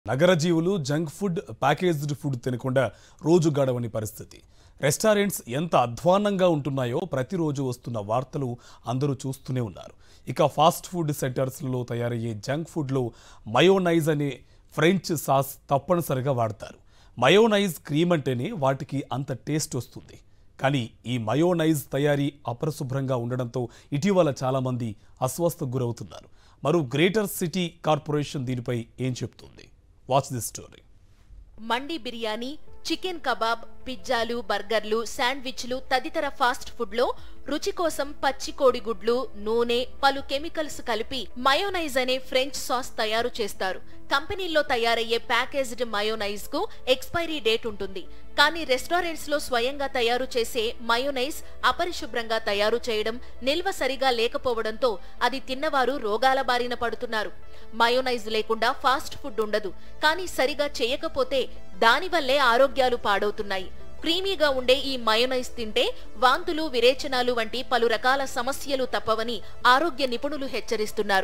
నగర జీవులు junk food packaged food తినకుండా రోజు గడవని పరిస్థితి రెస్టారెంట్స్ ఎంత అధ్వాన్నంగా ఉంటున్నాయో ప్రతిరోజు వస్తున్న వార్తలు అందరూ చూస్తూనే ఉన్నారు ఇక ఫాస్ట్ ఫుడ్ సెంటర్స్లలో తయారయ్యే జంక్ ఫుడ్లో మయోనైజ్ అనే ఫ్రెంచ్ సాస్ తప్పనిసరిగా వాడతారు మయోనైజ్ క్రీమ్ అంటేనే వాటికి అంత టేస్ట్ వస్తుంది కానీ ఈ మయోనైజ్ తయారీ అపరిశుభ్రంగా ఉండడంతో ఇటీవల చాలామంది అస్వస్థకు గురవుతున్నారు మరో గ్రేటర్ సిటీ కార్పొరేషన్ దీనిపై ఏం చెప్తుంది watch this story mandi biryani chicken kebab పిజ్జాలు బర్గర్లు శాండ్విచ్లు తదితర ఫాస్ట్ ఫుడ్లో రుచి కోసం పచ్చి కోడిగుడ్లు నూనె పలు కెమికల్స్ కలిపి మయోనైజ్ అనే ఫ్రెంచ్ సాస్ తయారు చేస్తారు కంపెనీల్లో తయారయ్యే ప్యాకేజ్డ్ మయోనైజ్ కు ఎక్స్పైరీ డేట్ ఉంటుంది కానీ రెస్టారెంట్స్ లో స్వయంగా తయారు చేసే మయోనైజ్ అపరిశుభ్రంగా తయారు చేయడం నిల్వ సరిగా లేకపోవడంతో అది తిన్నవారు రోగాల బారిన పడుతున్నారు మయోనైజ్ లేకుండా ఫాస్ట్ ఫుడ్ ఉండదు కానీ సరిగా చేయకపోతే దానివల్లే ఆరోగ్యాలు పాడవుతున్నాయి క్రీమీగా ఉండే ఈ మయోనైజ్ తింటే వాంతులు విరేచనాలు వంటి పలు రకాల సమస్యలు తప్పవని ఆరోగ్య నిపుణులు హెచ్చరిస్తున్నారు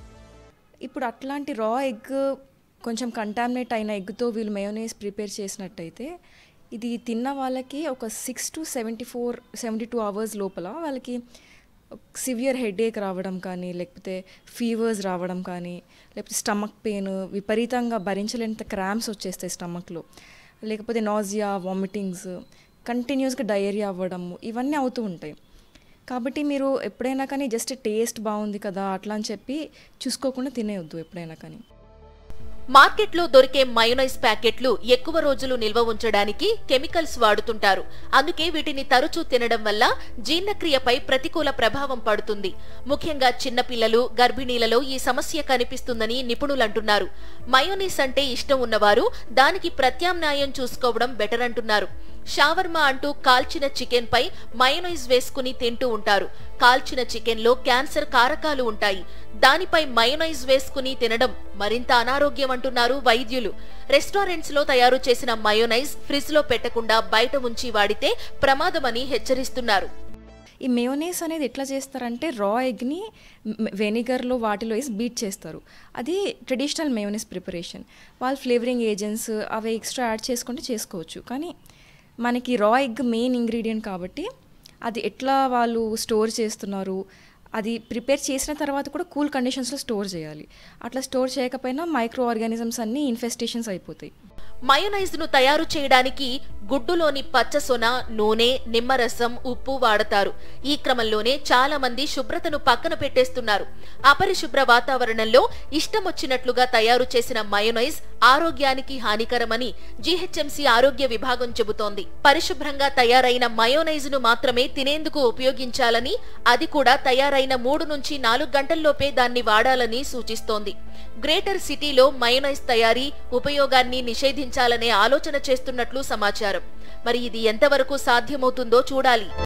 ఇప్పుడు అట్లాంటి రా ఎగ్ కొంచెం కంటామినేట్ అయిన ఎగ్తో వీళ్ళు మయోనైజ్ ప్రిపేర్ చేసినట్టయితే ఇది తిన్న వాళ్ళకి ఒక six to seventy four seventy two hours లోపల వాళ్ళకి సివియర్ హెడేక్ రావడం కానీ లేకపోతే ఫీవర్స్ రావడం కానీ లేకపోతే స్టమక్ పెయిన్ విపరీతంగా భరించలేనంత క్రామ్స్ వచ్చేస్తాయి స్టమక్లో లేకపోతే నాజియా వామిటింగ్స్ కంటిన్యూస్గా డయేరియా అవ్వడము ఇవన్నీ అవుతూ ఉంటాయి కాబట్టి మీరు ఎప్పుడైనా కానీ జస్ట్ టేస్ట్ బాగుంది కదా అట్లా అని చెప్పి చూసుకోకుండా తినేయొద్దు ఎప్పుడైనా కానీ మార్కెట్లో దొరికే మయోనైజ్ ప్యాకెట్లు ఎక్కువ రోజులు నిల్వ ఉంచడానికి కెమికల్స్ వాడుతుంటారు అందుకే వీటిని తరచూ తినడం వల్ల జీర్ణక్రియపై ప్రతికూల ప్రభావం పడుతుంది ముఖ్యంగా చిన్నపిల్లలు గర్భిణీలలో ఈ సమస్య కనిపిస్తుందని నిపుణులంటున్నారు మయోనైస్ అంటే ఇష్టం ఉన్నవారు దానికి ప్రత్యామ్నాయం చూసుకోవడం బెటర్ అంటున్నారు షావర్మా అంటూ కాల్చిన చికెన్ పై మయోనైజ్ వేసుకుని తింటూ ఉంటారు కాల్చిన చికెన్ లో క్యాన్సర్ కారకాలు ఉంటాయి దానిపై మయోనైజ్ వేసుకుని తినడం మరింత అనారోగ్యం అంటున్నారు వైద్యులు రెస్టారెంట్స్ లో తయారు చేసిన మయోనైజ్ ఫ్రిడ్జ్ లో పెట్టకుండా బయట ఉంచి వాడితే ప్రమాదమని హెచ్చరిస్తున్నారు ఈ మేయోనేస్ అనేది ఎట్లా చేస్తారంటే రా ఎగ్ని వెనిగర్లో వాటిలో వేసి బీట్ చేస్తారు అది ట్రెడిషనల్ మేయోనేస్ ప్రిపరేషన్ వాళ్ళు ఫ్లేవరింగ్ ఏజెంట్స్ అవి ఎక్స్ట్రా యాడ్ చేసుకుంటే చేసుకోవచ్చు కానీ మనకి రా ఎగ్ మెయిన్ ఇంగ్రీడియంట్ కాబట్టి అది ఎట్లా వాళ్ళు స్టోర్ చేస్తున్నారు అది ప్రిపేర్ చేసిన తర్వాత కూడా కూల్ కండిషన్స్లో స్టోర్ చేయాలి అట్లా స్టోర్ చేయకపోయినా మైక్రో ఆర్గానిజమ్స్ అన్నీ ఇన్ఫెస్టేషన్స్ అయిపోతాయి మయోనైజ్ ను తయారు చేయడానికి గుడ్డులోని పచ్చసొన నూనె నిమ్మరసం ఉప్పు వాడతారు ఈ క్రమంలోనే చాలా మంది శుభ్రతను పక్కన పెట్టేస్తున్నారు అపరిశుభ్ర వాతావరణంలో ఇష్టమొచ్చినట్లుగా తయారు చేసిన మయోనైజ్ ఆరోగ్యానికి హానికరమని జీహెచ్ఎంసీ ఆరోగ్య విభాగం చెబుతోంది పరిశుభ్రంగా తయారైన మయోనైజ్ ను మాత్రమే తినేందుకు ఉపయోగించాలని అది కూడా తయారైన మూడు నుంచి నాలుగు గంటల్లోపే దాన్ని వాడాలని సూచిస్తోంది గ్రేటర్ సిటీలో మయోనైజ్ తయారీ ఉపయోగాన్ని నిషేధించాలనే ఆలోచన చేస్తున్నట్లు సమాచారం మరి ఇది ఎంతవరకు సాధ్యమవుతుందో చూడాలి